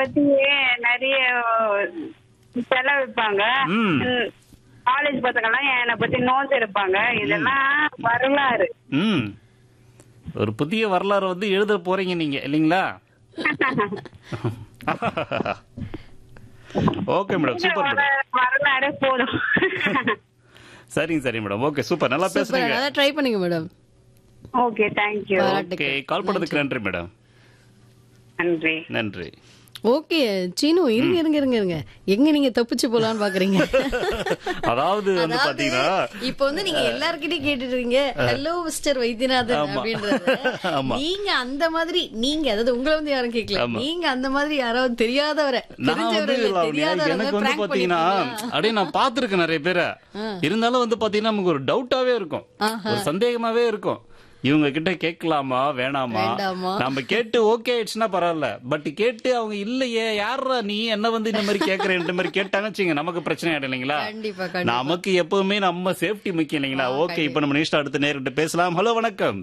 பத்தி நிறைய செலவிப்பாங்க ம். காலேஜ் பசங்கெல்லாம் என்னை பத்தி நோட்ஸ் எடுப்பாங்க இதெல்லாம் வரலாறு ம் ஒரு புதிய வரலாறு வந்து எழுத போறீங்க நீங்க இல்லைங்களா ஓகே மேடம் சூப்பர் மேடம் வர- வரலாறு போதும் சரிங்க சரி மேடம் ஓகே சூப்பர் நல்லா சூப்பர் பேசுறீங்க நல்லா ட்ரை பண்ணுங்க madam okay thank you okay call பண்ணதுக்கு நன்றி மேடம் நன்றி நன்றி ஓகே சீனு இருங்க இருங்க இருங்க இருங்க எங்க நீங்க தப்பிச்சு போலான்னு பாக்குறீங்க அதாவது வந்து அதாவது, பாத்தீங்கன்னா இப்ப வந்து நீங்க எல்லார்கிட்டயும் கேட்டுட்டு இருக்கீங்க ஹலோ மிஸ்டர் வைத்தியநாதன் ஆமா. அப்படின்றது ஆமா. நீங்க அந்த மாதிரி நீங்க அதாவது உங்களை வந்து யாரும் கேட்கல ஆமா. நீங்க அந்த மாதிரி யாராவது தெரியாதவரை நான் வந்து தெரிஞ்சவரை இல்ல, லாவண்யா, தெரியாதவரை எனக்கு வந்து prank பாத்தீங்கன்னா பண்ணிருக்கீங்களா? அப்படியே நான் பாத்துருக்கேன் நிறைய பேரை இருந்தாலும் வந்து பாத்தீங்கன்னா நமக்கு ஒரு டவுட்டாவே இருக்கும் ஒரு சந்தேகமாவே இருக்கும் இவங்க கிட்ட கேட்கலாமா வேணாமா வேண்டாமா? நம்ம கேட்டு ஓகே ஆயிடுச்சுன்னா பரவாயில்ல பட் கேட்டு அவங்க இல்லையே யாரா நீ என்ன வந்து இந்த மாதிரி கேக்குறேன் மாதிரி கேட்டாங்கன்னு வச்சுங்க நமக்கு பிரச்சனை ஆயிடும் இல்லைங்களா கண்டிப்பா கண்டிப்பா நமக்கு எப்பவுமே நம்ம சேஃப்டி முக்கியம் இல்லைங்களா ஓகே இப்ப நம்ம நெக்ஸ்ட் அடுத்த நேரிட்டு பேசலாம் ஹலோ வணக்கம்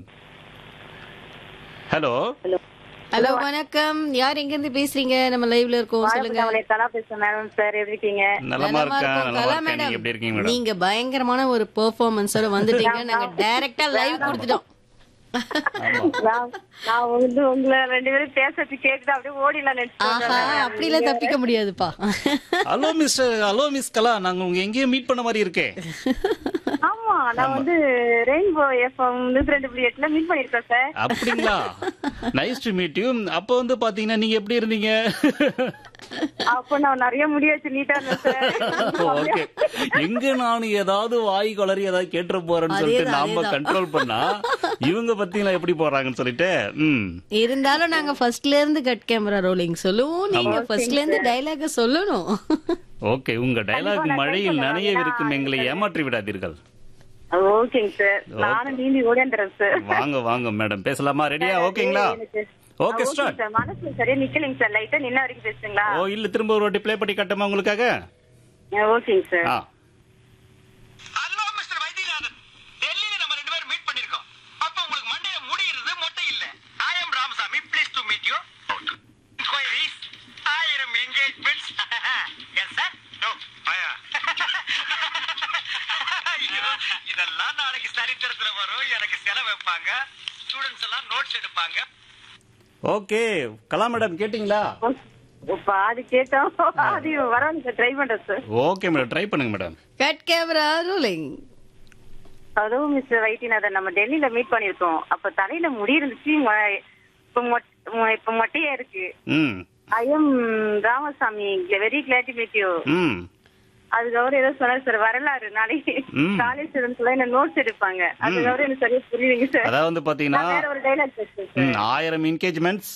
ஹலோ ஹலோ வணக்கம் யார் எங்க இருந்து பேசுறீங்க நம்ம லைவ்ல இருக்கோம் சொல்லுங்க அவளை கலா பேசுறேன் மேடம் சார் எப்படி இருக்கீங்க நலமா நலமா இருக்கேன் இருக்கோம். நலமா கலா இருக்கேன் நீங்க எப்படி இருக்கீங்க மேடம் நீங்க பயங்கரமான ஒரு பெர்ஃபார்மன்ஸோட வந்துட்டீங்க நாங்க டைரக்டா லைவ் கொடுத்துட்டோம் நான் நான் வந்து உங்களை ரெண்டு பேரும் பேசுறது கேக்குது அப்படியே ஓடிலாம் ஆஹா அப்படிலாம் தப்பிக்க முடியாதுப்பா hello mister hello miss Kala நாங்க உங்க எங்கேயும் மீட் பண்ண மாதிரி இருக்கே ஆமா நான் வந்து ரெயின்போ எஃப்எம் நூத்தி ரெண்டு புள்ளி எட்டுல மீட் பண்ணிருக்கேன் சார் அப்படிங்களா நைஸ் டு மீட் யூ அப்ப வந்து பாத்தீங்கன்னா நீங்க எப்படி இருந்தீங்க அப்போ நான் நிறைய முடி வச்சு நீட்டா இருந்தேன் சார் ஓகே எங்க நான் ஏதாவது வாய் கொளறி ஏதாவது கேட்டுற போறேன்னு சொல்லிட்டு அதேதான், நாம அதேதான். கண்ட்ரோல் பண்ணா இவங்க பத்தீங்களா எப்படி போறாங்கன்னு சொல்லிட்டு ம் இருந்தாலும் நாங்க ஃபர்ஸ்ட்ல இருந்து கட் கேமரா ரோலிங் சொல்லுவோம் நீங்க ஃபர்ஸ்ட்ல இருந்து டைலாக சொல்லணும் ஓகே உங்க டயலாக் மழையில் நனைய இருக்கும் எங்களை ஏமாற்றி விடாதீர்கள் ஓகேங்க சார் நானும் நீந்தி ஓடியாந்துறேன் சார் வாங்க வாங்க மேடம் பேசலாமா ரெடியா ஓகேங்களா ஓகே ஸ்டார்ட் சார் மனசு சரியா நிக்கலைங்க சார் லைட்டா நின்ன வரைக்கும் பேசுங்களா ஓ இல்ல திரும்ப ஒரு வாட்டி ப்ளே பண்ணி கட்டமா உங்களுக்காக ஓகேங்க சார் ஆ ஹலோ மிஸ்டர் வைத்தியநாதன் டெல்லியில நம்ம ரெண்டு பேரும் மீட் பண்ணிருக்கோம் அப்ப உங்களுக்கு மண்டையில முடி இருந்தது மொட்டை இல்ல I am Ramasamy please to meet you queries ஆயிரம் என்கேஜ்மெண்ட்ஸ் எஸ் சார் நோ ஆயா ஐயோ இதெல்லாம் நாளைக்கு சரித்திரத்துல வரும் எனக்கு செலவு வைப்பாங்க ஸ்டூடெண்ட்ஸ் எல்லாம் நோட்ஸ் எடுப்பாங்க ஓகே கலா மேடம் கேட்டிங்களா பாதி கேட்டோம் பாதி வராங்க ட்ரை பண்றேன் சார் ஓகே மேடம் ட்ரை பண்ணுங்க மேடம் கட் கேமரா ரோலிங் அதுவும் மிஸ்டர் வைத்தியநாதன் நம்ம டெல்லியில மீட் பண்ணிருக்கோம் அப்ப தலையில முடி இருந்துச்சு மொ- இப்ப மொட்- மொ- இப்ப மொட்டையா இருக்கு ம் I am Ramasamy very glad meet you hmm அதுக்கப்புறம் ஏதோ சொன்னாரு சார் வரலாறு நாளைக்கு ம். காலேஜ் ஸ்டூடெண்ட்ஸ் என்ன நோட்ஸ் எடுப்பாங்க அதுக்கப்புறம் எனக்கு சரியா புரியுதுங்க சார் அதாவது வந்து பாத்தீங்கன்னா நான் வேற ஒரு டைலாக் பேசுறேன் சார் ம், ஆயிரம் என்கேஜ்மெண்ட்ஸ்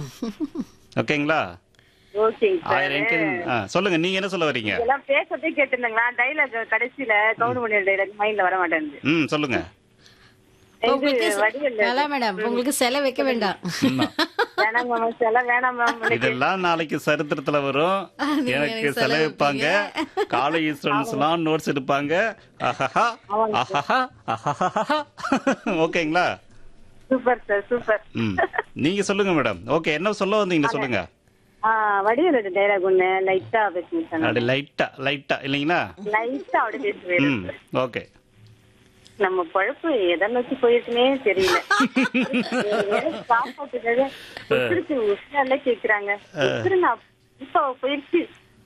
ஓகேங்களா ஓகேங்க ஆயிரம் சார் என்கேஜ் சொல்லுங்க நீங்க என்ன சொல்ல வரீங்க இதெல்லாம் பேசுறதே கேட்டிருந்தீங்களா டைலாக் கடைசியில கவுண்ட் டைலாக் மைண்ட்ல வர மாட்டேங்குது ம் சொல்லுங்க உங்களுக்கு இது வடிவேலு. கலா மேடம் உங்களுக்கு செலை வைக்க வேண்டாம் ஆமா. வேணாம் மேம் எல்லாம் வேணாம் மேம் இதெல்லாம் நாளைக்கு சரித்திரத்துல வரும் நீங்க எனக்கு எனக்கு செலவிப்பாங்க காலேஜ் ஸ்டூடெண்ட்ஸ் எல்லாம் நோட்ஸ் எடுப்பாங்க ஆஹாஹா ஆஹாஹா ஆஹாஹா ஓகேங்களா சூப்பர் சார் சூப்பர் ம் நீங்க சொல்லுங்க மேடம் ஓகே என்ன சொல்ல வந்தீங்க சொல்லுங்க வடிவேலோட டைலாக் ஒண்ணு லைட்டா பேசுங்க சார் அப்படி லைட்டா லைட்டா இல்லைங்களா லைட்டா அப்படி பேசுவேன் ம் ஓகே நம்ம பழப்பு எதை நோக்கி போயிருக்குன்னே தெரியல சாப்பாட்டுக்காக உசுருக்கு உசுரால கேக்குறாங்க உசுரு நான் இப்ப போயிருச்சு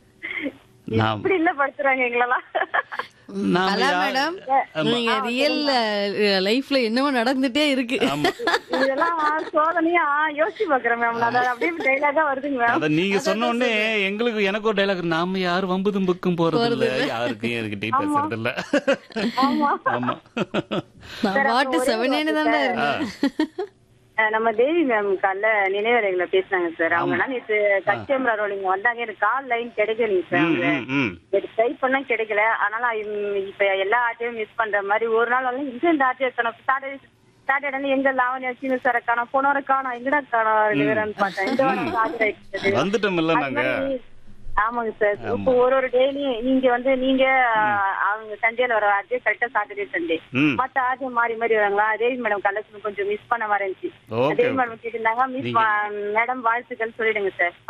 நாம் இப்படி இல்ல படுத்துறாங்க எங்களெல்லாம் நாம கலா யா- மேடம் ஆமா. நீங்க ரியல் லைஃப்ல என்னமோ நடந்துட்டே இருக்கு ஆமா இதெல்லாம் சோதனையா யோசிச்சு பாக்குறேன் மேம் நான் அதை அப்படியே டைலாகா வருதுங்க மேம் அத நீங்க சொன்ன உடனே எங்களுக்கு எனக்கு ஒரு டைலாக் நாம யாரும் வம்பு தும்புக்கும் போறது இல்ல யாருக்கும் யாருக்கிட்டையும் பேசுறது இல்ல ஆமா ஆமா நான் பாட்டு செவனேன்னு தானே இருந்தேன் அஹ் நம்ம தேவி மேம் காலைல நினைவறைகளை பேசினாங்க சார் அவங்க எல்லாம் நேற்று கட் கேமரா ரோலிங் வந்தாங்க எனக்கு கால் லைன் கிடைக்கலைங்க சார் ம், அவங்க ம், ம். ட்ரை பண்ணா கிடைக்கல அதனால இம்- இப்ப எல்லா ஆட்டையும் மிஸ் பண்ற மாதிரி ஒரு நாள் வந்து இங்க இந்த ஆட்டையை காணும் சாட்டர்டே சாட்டர்டே எங்க லாவண்யா சீனு சார காணும் போனவரை காணும் எங்கடா காணும் ரெண்டு பேரும் பார்த்தேன் இந்த வாரம் ஆஜர் ஆயிடுச்சு வந்துட்டோம் இல்ல நாங்க ஆமாங்க சார் இப்போ ஒரு ஒரு டேலையும் நீங்க வந்து நீங்க அவங்க சண்டேல வர ஆர்ஜே கரெக்டா சாட்டர்டே சண்டே ம் மத்த ஆர்ஜே மாறி மாறி வராங்களா தேவி மேடம் கலெக்ஷன் கொஞ்சம் மிஸ் பண்ண மாதிரி இருந்துச்சு ஓகே தேவி மேடம் கேட்டிருந்தாங்க மிஸ் மேடம் வாழ்த்துக்கள் சொல்லிடுங்க சார்